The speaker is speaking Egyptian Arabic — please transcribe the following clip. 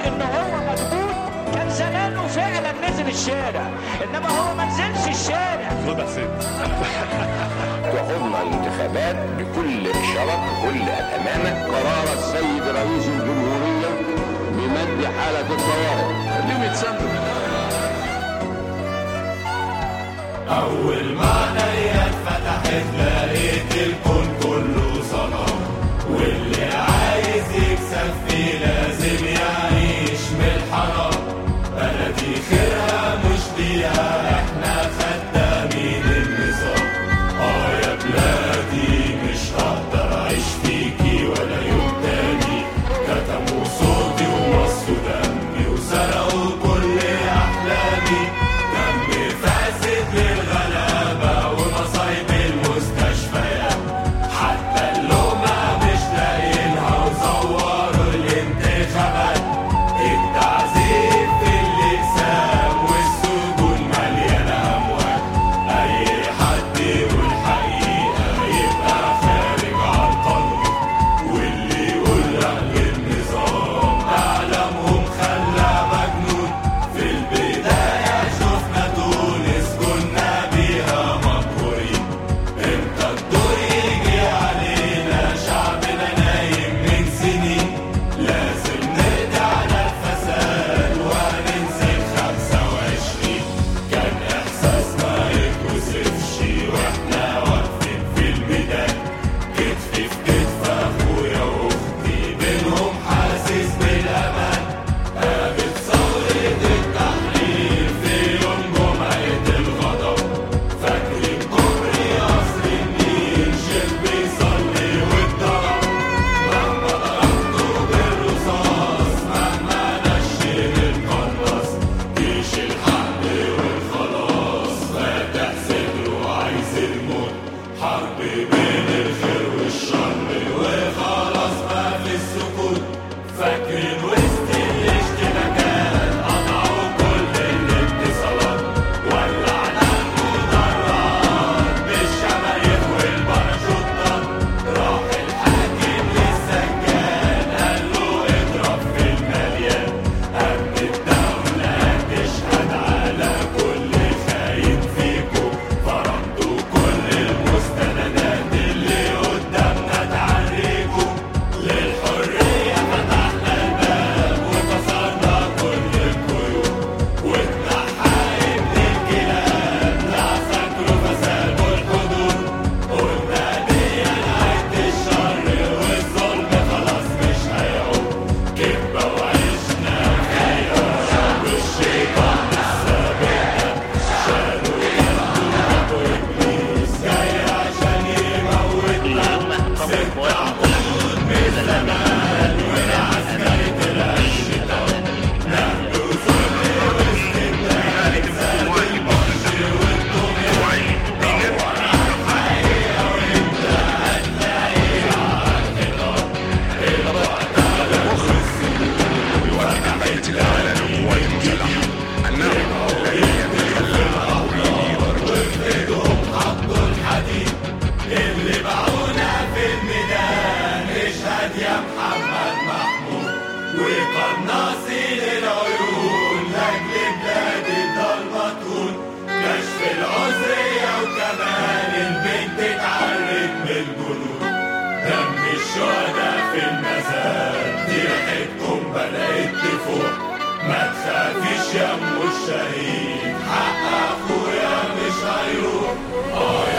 ان هو مضغوط كان زمانه فعلا نزل الشارع انما هو ما نزلش الشارع خد حسين وخضنا الانتخابات بكل شرف بكل الامانه قرار السيد رئيس الجمهورية بمد حالة الطوارئ ليه متسمم أول ما عينيا اتفتحت لقيت الكون كله صنم واللي عايز يكسب فيه لازم يعيش من الحرام بلدي خيرها مش ليها احنا خدامين النظام اه يا بلادي مش هقدر اعيش فيكي ولا يوم تاني كتموا صوتي ومصوا دمي وسرقوا كل احلامي دم فاسد للغلابه ومصايب المستشفيات حتى اللقمه مش لاقيينها وزوروا الانتخابات التعذيب في الاقسام والسجون مليانه اموات اي حد يقول حقيقه يبقى خارج عن قانون واللي يقول رأي النظام اعلامهم خلى مجنون في البدايه شفنا تونس كنا بيها مبهورين امتى الدور يجي علينا شعبنا نايم من سنين لازم نقضي على الفساد وهننزل خمسة وعشرين كان احساسنا يتوصفش واحنا واقفين في الميدان كتف في كتف اخويا واختي بينهم حاسس بالامان قامت ثورة التحرير في يوم جمعة الغضب فاكرين كوبري قصر النيل شيخ بيصلي واتضرب مهما ضربته بالرصاص مهما نشن القناص جيش الحق والخلاص فاتح صدره عايز الموت حرب بين الخير والشر وخلاص ما في السكوت فاكرين وسط الاشتباكات قطعوا كل الاتصالات ولعنا المدرعات بالشمايخ والباراشوتات راح الحاكم للسجان قال له اضرب في المليان امن الدولة تشهد على كل خاين فيكو فرضوا كل المستندات اللي قدامنا تعريكو للحرية فتحنا الباب وكسرنا كل القيود واتنحى ابن الكلاب لا فاكروا فسابوا الحدود قلنا دي نهاية الشر والظلم خلاص مش هيعود كدبة وعشنا خير والشيطان لسه بينا شالوا يده جابوا ابليس جاي عشان يموتنا ست عقود من زمان والعسكري طلع الشيطان نهدوا ظل واستبداد زاد البطش والطغيان دور على الحقيقة وانت هتلاقيها على الحيطان المعتقل والسجون بيت العالم والمصلحة أنه لن يتخلى ايدهم حطوا الحديد اللي باعونا في الميدان اشهد يا محمد محمود وقناصي للعيون لاجل بلاد الضلمطون كشف العذرية وكمان البنت اتعرت من الجنود دم الشهداء في المزاد دي ريحتكم بدأت تفوق ما تخافيش يا ام الشهيد حق اخويا مش هيروح اه